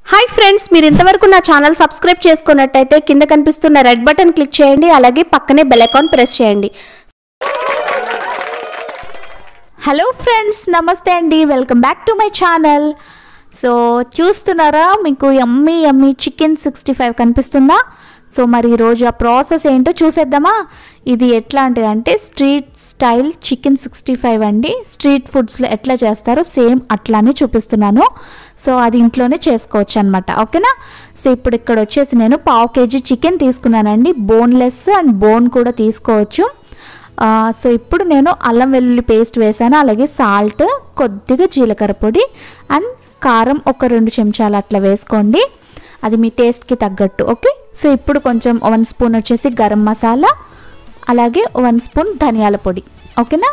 hi friends మీరు ఇంతవరకు నా ఛానల్ సబ్స్క్రైబ్ చేసుకున్నట్టయితే కింద కనిపిస్తున్న రెడ్ బటన్ క్లిక్ చేయండి అలాగే పక్కనే బెల్ ఐకాన్ ప్రెస్ చేయండి హలో ఫ్రెండ్స్ నమస్తే అండి welcome back to my channel so చూస్తున్నారా మీకు yummy yummy chicken sixty five కనిపిస్తుందా సో మరి ఈరోజు ఆ ప్రాసెస్ ఏంటో చూసేద్దామా ఇది ఎట్లాంటిది అంటే street style chicken sixty five అండి స్ట్రీట్ ఫుడ్స్లో ఎట్లా చేస్తారో సేమ్ అట్లానే చూపిస్తున్నాను సో అది ఇంట్లోనే చేసుకోవచ్చు అనమాట ఓకేనా సో ఇప్పుడు ఇక్కడ వచ్చేసి నేను పావు కేజీ చికెన్ తీసుకున్నానండి బోన్లెస్ అండ్ బోన్ కూడా తీసుకోవచ్చు ఆ, సో ఇప్పుడు నేను అల్లం వెల్లుల్లి పేస్ట్ వేసాను అలాగే సాల్ట్ కొద్దిగా జీలకర్ర పొడి అండ్ కారం ఒక రెండు చెంచాలు అట్లా వేసుకోండి అది మీ టేస్ట్కి తగ్గట్టు ఓకే సో ఇప్పుడు కొంచెం వన్ స్పూన్ వచ్చేసి గరం మసాలా అలాగే వన్ స్పూన్ ధనియాల పొడి ఓకేనా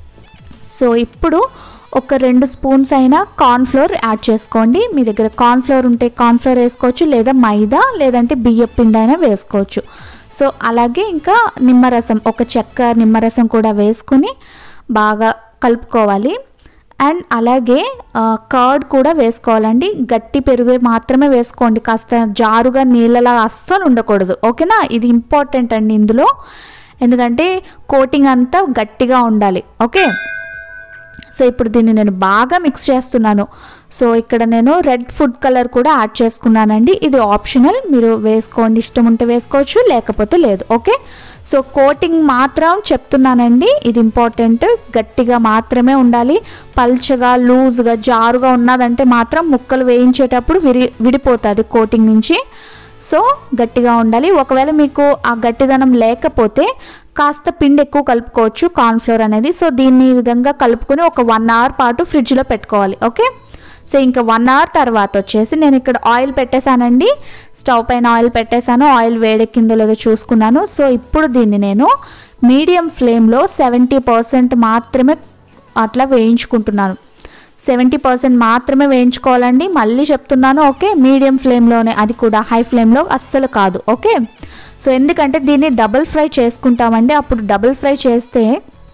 సో ఇప్పుడు ఒక రెండు స్పూన్స్ అయినా కార్న్ఫ్లోర్ యాడ్ చేసుకోండి మీ దగ్గర కార్న్ఫ్లోర్ ఉంటే కార్న్ఫ్లోర్ వేసుకోవచ్చు లేదా మైదా లేదంటే బియ్య పిండి అయినా వేసుకోవచ్చు సో అలాగే ఇంకా నిమ్మరసం ఒక చెక్క నిమ్మరసం కూడా వేసుకుని బాగా కలుపుకోవాలి అండ్ అలాగే కర్డ్ కూడా వేసుకోవాలండి గట్టి పెరుగు మాత్రమే వేసుకోండి కాస్త జారుగా నీళ్ళలా అస్సలు ఉండకూడదు ఓకేనా ఇది ఇంపార్టెంట్ అండి ఇందులో ఎందుకంటే కోటింగ్ అంతా గట్టిగా ఉండాలి ఓకే సో ఇప్పుడు దీన్ని నేను బాగా మిక్స్ చేస్తున్నాను సో ఇక్కడ నేను రెడ్ ఫుడ్ కలర్ కూడా యాడ్ చేసుకున్నానండి ఇది ఆప్షనల్ మీరు వేసుకోండి ఇష్టం ఉంటే వేసుకోవచ్చు లేకపోతే లేదు ఓకే సో కోటింగ్ మాత్రం చెప్తున్నానండి ఇది ఇంపార్టెంట్ గట్టిగా మాత్రమే ఉండాలి పల్చగా లూజ్గా జారుగా ఉన్నదంటే మాత్రం ముక్కలు వేయించేటప్పుడు విరి విడిపోతుంది కోటింగ్ నుంచి సో గట్టిగా ఉండాలి ఒకవేళ మీకు ఆ గట్టిదనం లేకపోతే కాస్త పిండి ఎక్కువ కలుపుకోవచ్చు కార్న్ఫ్లోర్ అనేది సో దీన్ని ఈ విధంగా కలుపుకొని ఒక వన్ అవర్ పాటు ఫ్రిడ్జ్లో పెట్టుకోవాలి ఓకే సో ఇంకా వన్ అవర్ తర్వాత వచ్చేసి నేను ఇక్కడ ఆయిల్ పెట్టేశానండి స్టవ్ పైన ఆయిల్ పెట్టేశాను ఆయిల్ వేడెక్కిందో లేదో చూసుకున్నాను సో ఇప్పుడు దీన్ని నేను మీడియం ఫ్లేమ్లో సెవెంటీ పర్సెంట్ మాత్రమే అట్లా వేయించుకుంటున్నాను సెవెంటీ పర్సెంట్ మాత్రమే వేయించుకోవాలండి మళ్ళీ చెప్తున్నాను ఓకే మీడియం ఫ్లేమ్లోనే అది కూడా హై ఫ్లేమ్లో అస్సలు కాదు ఓకే సో ఎందుకంటే దీన్ని డబుల్ ఫ్రై చేసుకుంటామండి అప్పుడు డబుల్ ఫ్రై చేస్తే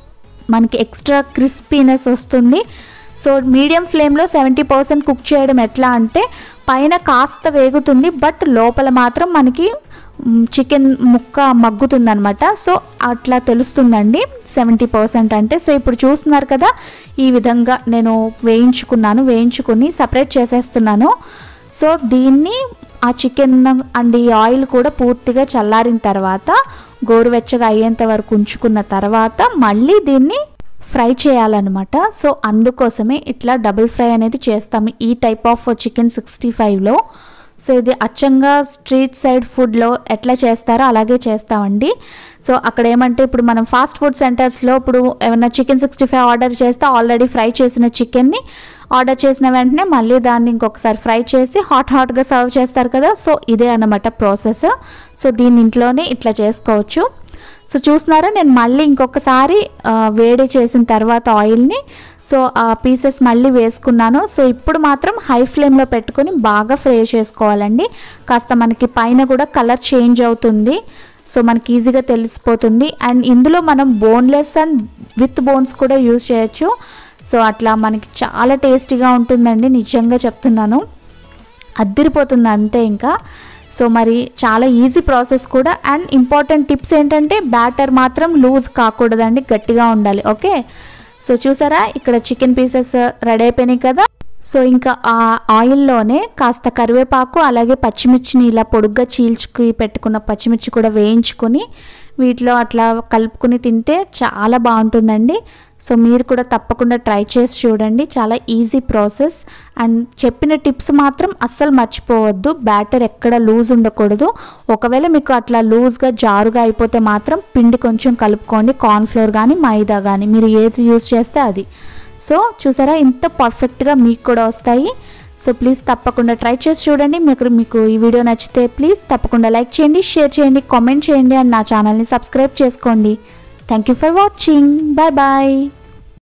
మనకి ఎక్స్ట్రా క్రిస్పీనెస్ వస్తుంది సో మీడియం ఫ్లేమ్లో సెవెంటీ పర్సెంట్ కుక్ చేయడం ఎట్లా అంటే పైన కాస్త వేగుతుంది బట్ లోపల మాత్రం మనకి చికెన్ ముక్క మగ్గుతుందనమాట సో అట్లా తెలుస్తుందండి సెవెంటీ పర్సెంట్ అంటే సో ఇప్పుడు చూస్తున్నారు కదా ఈ విధంగా నేను వేయించుకున్నాను వేయించుకుని సపరేట్ చేసేస్తున్నాను సో దీన్ని ఆ చికెన్ అండ్ ఈ ఆయిల్ కూడా పూర్తిగా చల్లారిన తర్వాత గోరువెచ్చగా అయ్యేంత వరకు ఉంచుకున్న తర్వాత మళ్ళీ దీన్ని ఫ్రై చేయాలన్నమాట సో అందుకోసమే ఇట్లా డబుల్ ఫ్రై అనేది చేస్తాము ఈ టైప్ ఆఫ్ చికెన్ సిక్స్టీ ఫైవ్లో సో ఇది అచ్చంగా స్ట్రీట్ సైడ్ ఫుడ్లో ఎట్లా చేస్తారో అలాగే చేస్తామండి సో అక్కడ ఏమంటే ఇప్పుడు మనం ఫాస్ట్ ఫుడ్ సెంటర్స్లో ఇప్పుడు ఏమైనా చికెన్ సిక్స్టీ ఫైవ్ ఆర్డర్ చేస్తే ఆల్రెడీ ఫ్రై చేసిన చికెన్ని ఆర్డర్ చేసిన వెంటనే మళ్ళీ దాన్ని ఇంకొకసారి ఫ్రై చేసి హాట్ హాట్గా సర్వ్ చేస్తారు కదా సో ఇదే అన్నమాట ప్రాసెస్ సో దీని ఇంట్లోనే ఇట్లా చేసుకోవచ్చు సో చూస్తున్నారా నేను మళ్ళీ ఇంకొకసారి ఆ, వేడి చేసిన తర్వాత ఆయిల్ని సో ఆ పీసెస్ మళ్ళీ వేసుకున్నాను సో ఇప్పుడు మాత్రం హై ఫ్లేమ్లో పెట్టుకొని బాగా ఫ్రై చేసుకోవాలండి కాస్త మనకి పైన కూడా కలర్ చేంజ్ అవుతుంది సో మనకి ఈజీగా తెలిసిపోతుంది అండ్ ఇందులో మనం బోన్లెస్ అండ్ విత్ బోన్స్ కూడా యూజ్ చేయొచ్చు సో అట్లా మనకి చాలా టేస్టీగా ఉంటుందండి నిజంగా చెప్తున్నాను అద్దిరిపోతుంది అంతే ఇంకా సో మరి చాలా ఈజీ ప్రాసెస్ కూడా అండ్ ఇంపార్టెంట్ టిప్స్ ఏంటంటే బ్యాటర్ మాత్రం లూజ్ కాకూడదండి గట్టిగా ఉండాలి ఓకే సో చూసారా ఇక్కడ చికెన్ పీసెస్ రెడీ అయిపోయినాయి కదా సో ఇంకా ఆ ఆయిల్లోనే కాస్త కరివేపాకు అలాగే పచ్చిమిర్చిని ఇలా పొడుగ్గా చీల్చుకు పెట్టుకున్న పచ్చిమిర్చి కూడా వేయించుకొని వీటిలో అట్లా కలుపుకుని తింటే చాలా బాగుంటుందండి సో మీరు కూడా తప్పకుండా ట్రై చేసి చూడండి చాలా ఈజీ ప్రాసెస్ అండ్ చెప్పిన టిప్స్ మాత్రం అస్సలు మర్చిపోవద్దు బ్యాటర్ ఎక్కడ లూజ్ ఉండకూడదు ఒకవేళ మీకు అట్లా లూజ్గా జారుగా అయిపోతే మాత్రం పిండి కొంచెం కలుపుకోండి కార్న్ఫ్లోర్ కానీ మైదా కానీ మీరు ఏది యూజ్ చేస్తే అది సో చూసారా ఇంత పర్ఫెక్ట్గా మీకు కూడా వస్తాయి సో ప్లీజ్ తప్పకుండా ట్రై చేసి చూడండి మీకు మీకు ఈ వీడియో నచ్చితే ప్లీజ్ తప్పకుండా లైక్ చేయండి షేర్ చేయండి కామెంట్ చేయండి అండ్ నా ఛానల్ని సబ్స్క్రైబ్ చేసుకోండి thank you for watching bye bye